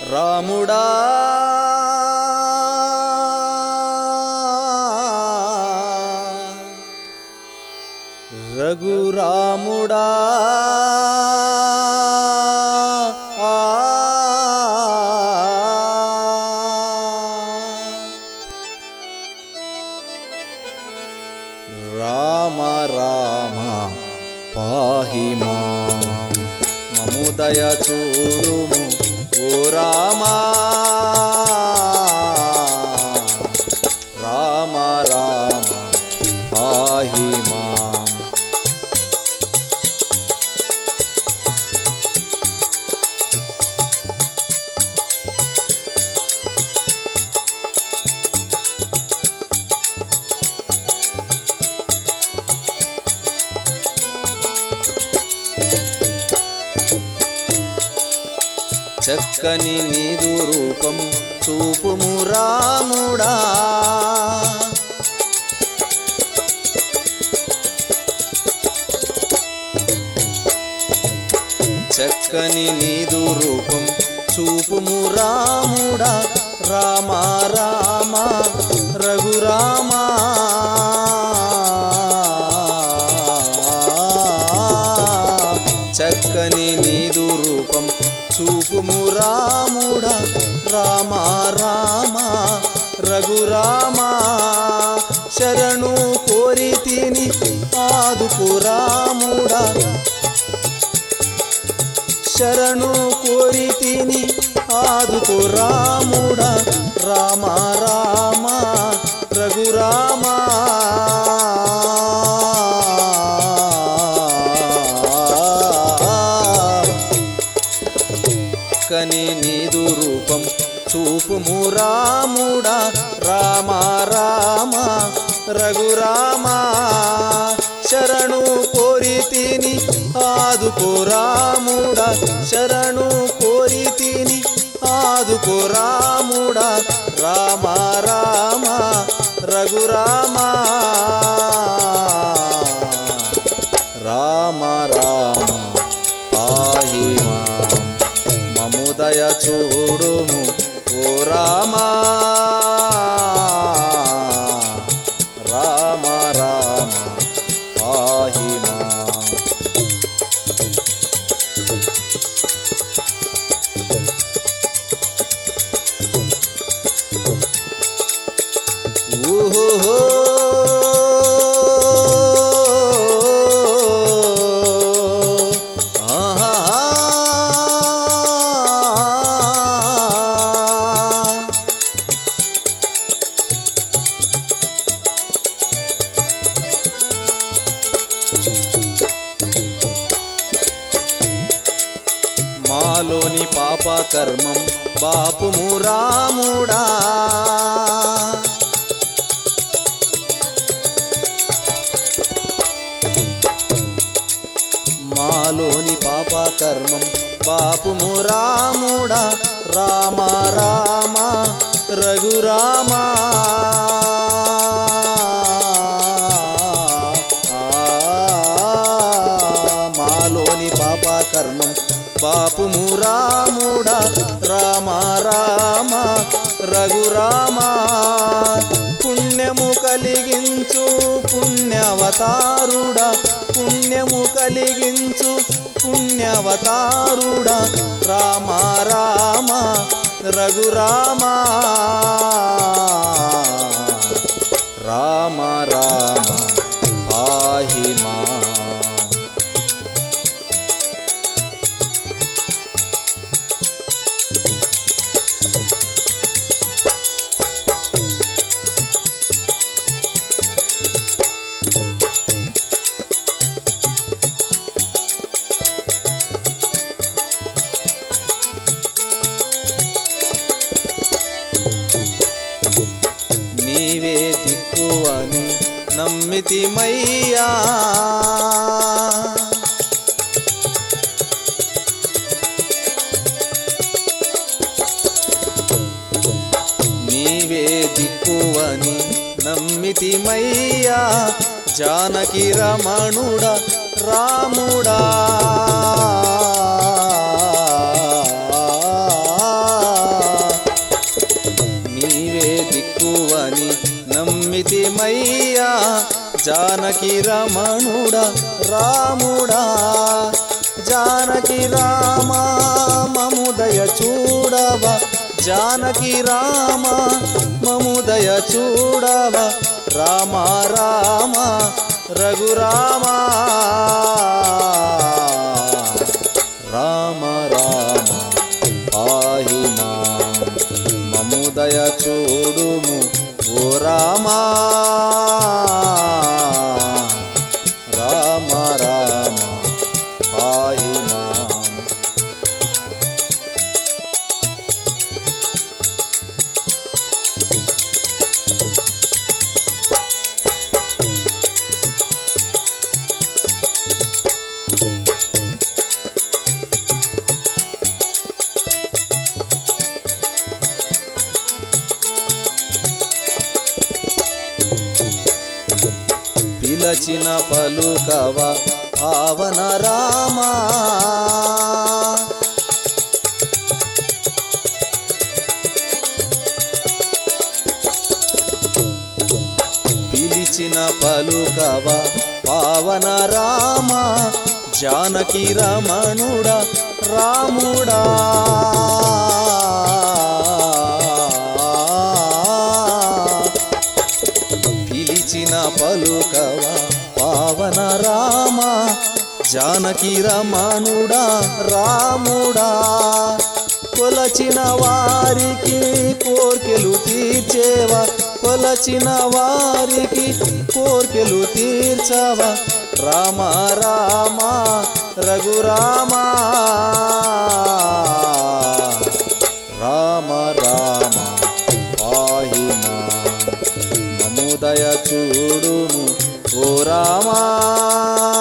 రాముడా రఘురాముడా ఆ. రామ రామ పాహి మాం మముదయ చూడుము ఓ రామా రామ రామ పాహి మాం చక్కని నీదు రూపం చూపుము రాముడా చక్కని నీదు రూపం చూపుము రాముడా రామ రామ రఘురామా చక్కని నీదు రూపం చూపుము రాముడా రామ రామ రఘురామ శరణు కోరి తిని ఆదుకు రాముడా శరణు కోరి తిని ఆదుకు రాముడా రామ రామ రఘురామ కని నీదు రూపం చూపుము రాముడా రామ రామ రఘురామ శరణు కోరి తిని ఆదుకో రాముడా శరణు కోరి తిని ఆదుకో రాముడా రామ రామ రఘురామ రామ రామ పాహి మాం మముదయ చూడుము ఓ రామా రామ రామ పాహి మాం ఊహో మాలోని పాప కర్మం బాపుము రాముడా మాలోని పాప కర్మం బాపుము రాముడా రామ రామ రఘురామ మాలోని పాప కర్మం బాపుము రాముడా రామ రామ రఘురామ పుణ్యము కలిగించు పుణ్యవతారుడా పుణ్యము కలిగించు పుణ్యవతారుడా రామ రామ రఘురామ రామ రామ పాహి మా నీవే దిక్కువని నమ్మితిమయ్యా నీవే దిక్కువని నమ్మితిమయ్యా జానకి రమణుడా రాముడా జానకి రమణుడా రాముడా జానకి రామ మముదయ చూడవ జానకి రామ మముదయ చూడవ రామ రామ రఘురామ రామ రామ పాహి మాం మముదయ చూడుము ఓ రామా రామ రామ పాహి మాం పిలచిన పలుకవ పావన రామా పిలిచిన పలుకవ పావన రామ జానకి రమణుడా రాముడా పిలిచిన పలుకవ పావన రామ జానకి రమణుడా రాముడా కొలచిన వారికి కోర్కెలు తీర్చేవా కొలచిన వారికి కోర్కెలు తీర్చవా రామ రామ రఘురామ రామ రామ పాహి మాం మముదయ చూడుము ఓ రామా